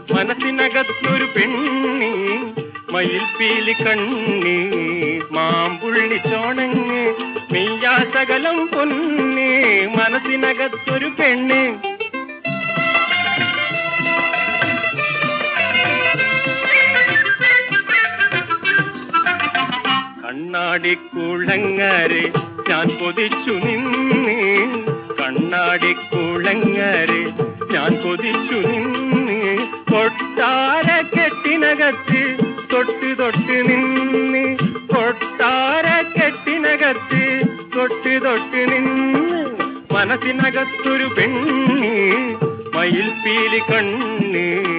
മനസ്സിനകത്തൊരു പെണ്ണി മയിൽ പീലി കണ്ണി മാമ്പുള്ളി ചോണങ്ങ് മെയ്യാ സകലം പൊന്ന് മനസ്സിനകത്തൊരു പെണ്ണ് കണ്ണാടിക്കുളങ്ങരെ ഞാൻ കൊതിച്ചു നിന്ന് കണ്ണാടിക്കുളങ്ങരെ ഞാൻ കൊതിച്ചു നിന്ന് കൊട്ടാര കെട്ടിനകത്ത് തൊട്ട് തൊട്ട് നിന്ന് കൊട്ടാര കെട്ടിനകത്ത് തൊട്ട് തൊട്ട് നിന്ന് മനസ്സിനകത്തൊരു പെണ്ണ് മയിൽ പീലി കണ്ണ്